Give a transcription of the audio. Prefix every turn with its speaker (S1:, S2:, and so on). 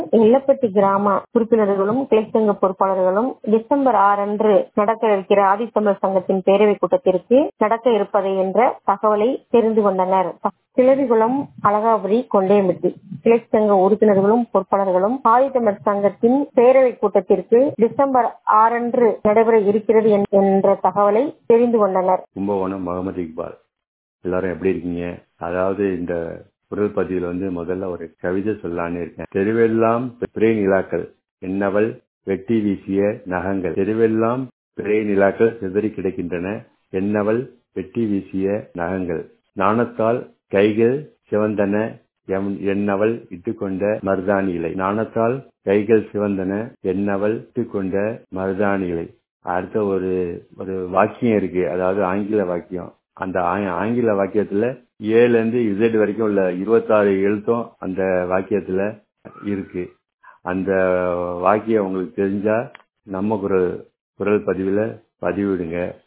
S1: எல்லப்பட்டி கிராம உறுப்பினர்களும் கிளைச்சங்க பொறுப்பாளர்களும் டிசம்பர் ஆறு அன்று நடக்க இருக்கிற ஆதித்தமிழர் சங்கத்தின் பேரவை கூட்டத்திற்கு நடக்க இருப்பதை என்ற தகவலை தெரிந்து கொண்டனர் கிளவிகுளம் அழகாபுரி கொண்டேமிட்டி கிளைச்சங்க உறுப்பினர்களும் பொறுப்பாளர்களும் ஆதித்தமிழர் சங்கத்தின் பேரவை கூட்டத்திற்கு டிசம்பர் ஆறன்று நடைபெற இருக்கிறது என்ற தகவலை தெரிந்து கொண்டனர்
S2: கும்பகோணம் முகமது இக்பால் எல்லாரும் எப்படி இருக்கீங்க அதாவது இந்த குரல் பதிவில் வந்து முதல்ல ஒரு கவிதை சொல்லலான்னு இருக்கேன் தெருவெல்லாம் பிறை நிலாக்கள் என்னவள் வெட்டி வீசிய நகங்கள் தெருவெல்லாம் பிறை நிலாக்கள் சிதறி கிடக்கின்றன என்னவள் வெட்டி வீசிய நகங்கள் நாணத்தால் கைகள் சிவந்தன என்னவள் இட்டுக்கொண்ட மருதாணி இலை நாணத்தால் கைகள் சிவந்தன என்னவள் இட்டுக்கொண்ட மருதாணி இலை அடுத்த ஒரு ஒரு வாக்கியம் இருக்கு அதாவது ஆங்கில வாக்கியம் அந்த ஆங்கில வாக்கியத்துல ஏழுல இருந்து இசட் வரைக்கும் உள்ள இருபத்தாறு எழுத்தும் அந்த வாக்கியத்துல இருக்கு அந்த வாக்கியம் உங்களுக்கு தெரிஞ்சா நம்ம குரல் குரல் பதிவுல பதிவிடுங்க